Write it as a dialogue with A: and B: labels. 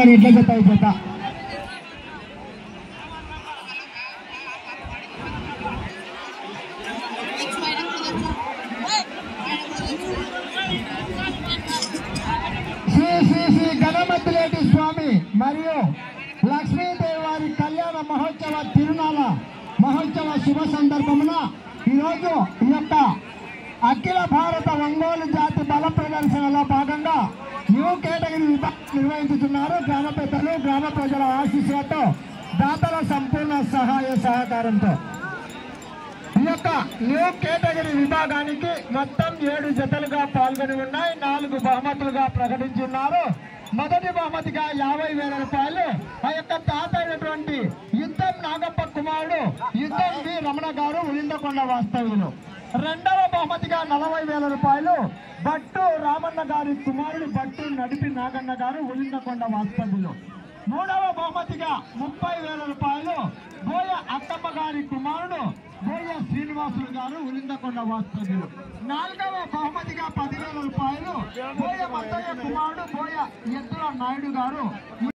A: మరి ఇట్లా జత ఈ జత శ్రీ శ్రీ శ్రీ గణమతిలేటి స్వామి మరియు లక్ష్మీదేవి వారి కళ్యాణ మహోత్సవ తిరునాళ మహోత్సవ శుభ సందర్భమున ఈరోజు ఈ యొక్క అఖిల భారత ఒంగోలు జాతి బల ప్రదర్శనలో భాగంగా న్యూ కేటగిరీ విభాగం నిర్వహించుతున్నారు గ్రామ పెద్దలు గ్రామ ప్రజల ఆశీస్సులతో దాతల సంపూర్ణ సహాయ సహకారంతో ఈ యొక్క న్యూ కేటగిరీ విభాగానికి మొత్తం ఏడు జతలుగా పాల్గొని ఉన్నాయి నాలుగు బహుమతులుగా ప్రకటించున్నారు మొదటి బహుమతిగా యాభై వేల రూపాయలు ఆ యొక్క తాత అయినటువంటి యుద్ధం నాగప్ప కుమారుడు యుద్ధం వి రమణ గారు ఉలిందకొండ వాస్తవ్యులు రెండవ బహుమతిగా నలభై వేల రూపాయలు బట్టు రామన్న గారి కుమారుడు బట్టు నడిపి నాగన్న గారు ఉలిందకొండ వాస్తవ్యులు మూడవ బహుమతిగా ముప్పై వేల రూపాయలు బోయ అక్కమ్మ గారి కుమారుడు బోయ శ్రీనివాసులు గారు ఉలిందకొండ వాస్తవ్యులు నాలుగవ బహుమతిగా పదివేల రూపాయలు బోయ మత్తయ్య కుమారుడు బోయ ఎద్దుల నాయుడు గారు